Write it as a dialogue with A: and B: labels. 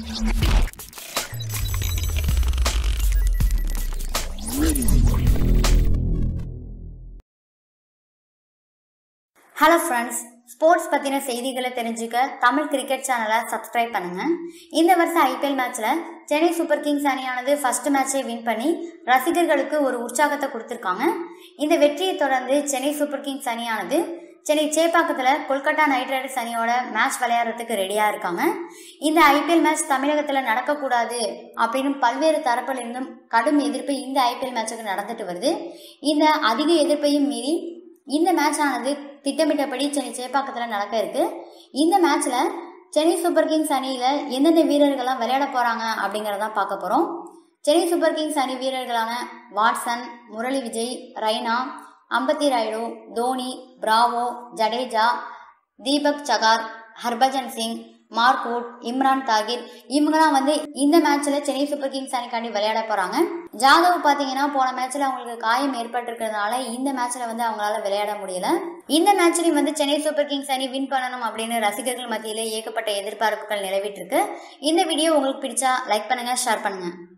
A: hello friends sports பற்றின செய்திகளை தெரிஞ்சுக்க தமிழ் கிரிக்கெட் சேனலை சப்ஸ்கிரைப் பண்ணுங்க இந்த வருஷம் ஐபிஎல் மேட்ச்சில் சென்னை சூப்பர் கிங்ஸ் அணியானது ஃபர்ஸ்ட் மேட்சை வின் பண்ணி ரசிகர்களுக்கு ஒரு உற்சாகத்தை கொடுத்துருக்காங்க இந்த வெற்றியை தொடர்ந்து சென்னை சூப்பர் கிங்ஸ் அணியானது சென்னை சேப்பாக்கத்தில் கொல்கத்தா நைட் ரைடர்ஸ் அணியோட மேட்ச் விளையாடுறதுக்கு ரெடியாக இருக்காங்க இந்த ஐபிஎல் மேட்ச் தமிழகத்தில் நடக்கக்கூடாது அப்படின்னு பல்வேறு தரப்பில் இருந்தும் கடும் எதிர்ப்பு இந்த ஐபிஎல் மேட்சுக்கு நடந்துட்டு வருது இந்த அதிக எதிர்ப்பையும் மீறி இந்த மேட்ச் ஆனது திட்டமிட்டபடி சென்னை சேப்பாக்கத்தில் நடக்க இருக்கு இந்த மேட்ச்சில் சென்னை சூப்பர் கிங்ஸ் அணியில் எந்தெந்த வீரர்கள்லாம் விளையாட போகிறாங்க அப்படிங்கிறதான் பார்க்க போகிறோம் சென்னை சூப்பர் கிங்ஸ் அணி வீரர்களான Watson Murali Vijay Raina Ambati Rayudu Dhoni Bravo Jadeja Deepak Chahar Harbhajan Singh Mark Wood Imran Tahir இவங்கலாம் வந்து இந்த மேட்ச்ல சென்னை சூப்பர் கிங்ஸ் அணிக்காண்டி விளையாட போறாங்க ஜாதவ் பாத்தீங்கன்னா போன மேட்ச்ல அவங்களுக்கு காயம் ஏற்பட்டிருக்கிறதுனால இந்த மேட்ச்ல வந்து அவங்களால விளையாட முடியல இந்த மேட்ச்லயும் வந்து சென்னை சூப்பர் கிங்ஸ் அணி வின் பண்ணணும் அப்படின்னு ரசிகர்கள் மத்தியில ஏகப்பட்ட எதிர்பார்ப்புகள் நிறைவேற்றிருக்கு இந்த வீடியோ உங்களுக்கு பிடிச்சா லைக் பண்ணுங்க ஷேர் பண்ணுங்க